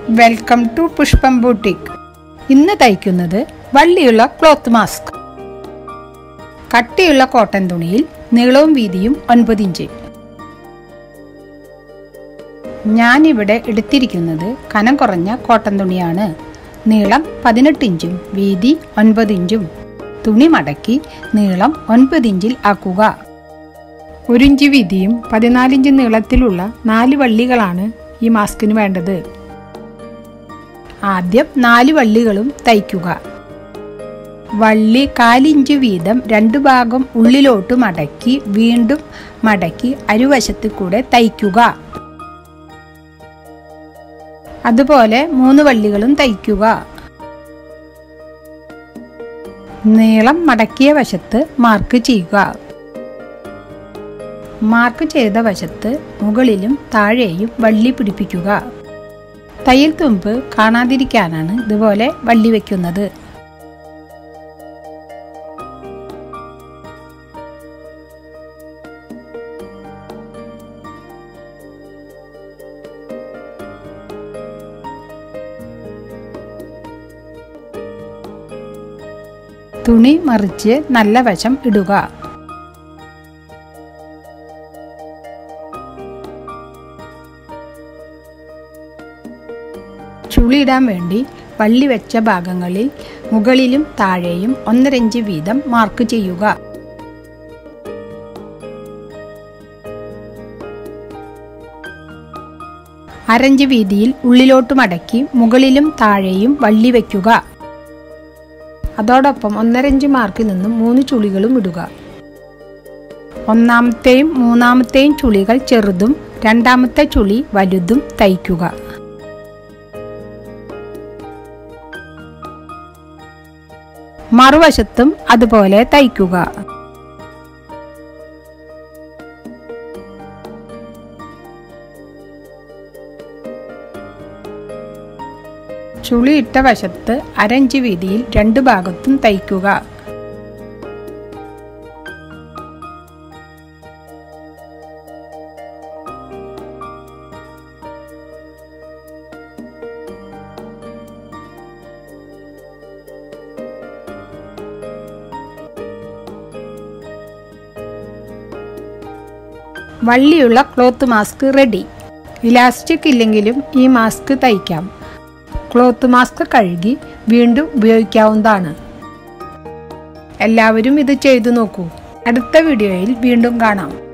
welcome to പുഷ്പം boutique ഇന്ന് തയ്ക്കുന്നത് വള്ളിയുള്ള ക്ലോത്ത് മാസ്ക് കട്ടിയുള്ള കോട്ടൺ തുണിയിൽ നീളവും വീതിയും ഒൻപത് ഇഞ്ച് ഞാനിവിടെ എടുത്തിരിക്കുന്നത് കനം കുറഞ്ഞ കോട്ടൺ തുണിയാണ് നീളം പതിനെട്ട് ഇഞ്ചും വീതി ഒൻപത് ഇഞ്ചും തുണി മടക്കി നീളം ഒൻപത് ഇഞ്ചിൽ ആക്കുക ഒരു ഇഞ്ച് വീതിയും പതിനാലിഞ്ച് നീളത്തിലുള്ള നാല് വള്ളികളാണ് ഈ മാസ്കിന് വേണ്ടത് ആദ്യം നാല് വള്ളികളും തയ്ക്കുക വള്ളി കാലിഞ്ച് വീതം രണ്ടു ഭാഗം ഉള്ളിലോട്ട് മടക്കി വീണ്ടും മടക്കി അരുവശത്ത് കൂടെ തയ്ക്കുക അതുപോലെ മൂന്ന് വള്ളികളും തയ്ക്കുക നീളം മടക്കിയ വശത്ത് മാർക്ക് ചെയ്യുക മാർക്ക് ചെയ്ത വശത്ത് മുകളിലും താഴെയും വള്ളി പിടിപ്പിക്കുക തയ്യൽ തുമ്പ് കാണാതിരിക്കാനാണ് ഇതുപോലെ വള്ളി വെക്കുന്നത് തുണി മറിച്ച് നല്ല വശം ഇടുക ചുളിയിടാൻ വേണ്ടി വള്ളി വെച്ച ഭാഗങ്ങളിൽ മുകളിലും താഴെയും ഒന്നരഞ്ച് വീതം മാർക്ക് ചെയ്യുക അരഞ്ച് വീതിയിൽ ഉള്ളിലോട്ട് മടക്കി മുകളിലും താഴെയും വള്ളി വയ്ക്കുക അതോടൊപ്പം ഒന്നരഞ്ച് മാർക്കിൽ നിന്നും മൂന്ന് ചുളികളും ഇടുക ഒന്നാമത്തെയും മൂന്നാമത്തെയും ചുളികൾ ചെറുതും രണ്ടാമത്തെ ചുളി വലുതും തയ്ക്കുക മറുവശത്തും അതുപോലെ തയ്ക്കുക ചുളിയിട്ട വശത്ത് അരഞ്ച് വീതിയിൽ രണ്ടു ഭാഗത്തും തയ്ക്കുക വള്ളിയുള്ള ക്ലോത്ത് മാസ്ക് റെഡി ഇലാസ്റ്റിക് ഇല്ലെങ്കിലും ഈ മാസ്ക് തയ്ക്കാം ക്ലോത്ത് മാസ്ക് കഴുകി വീണ്ടും ഉപയോഗിക്കാവുന്നതാണ് എല്ലാവരും ഇത് ചെയ്തു നോക്കൂ അടുത്ത വീഡിയോയിൽ വീണ്ടും കാണാം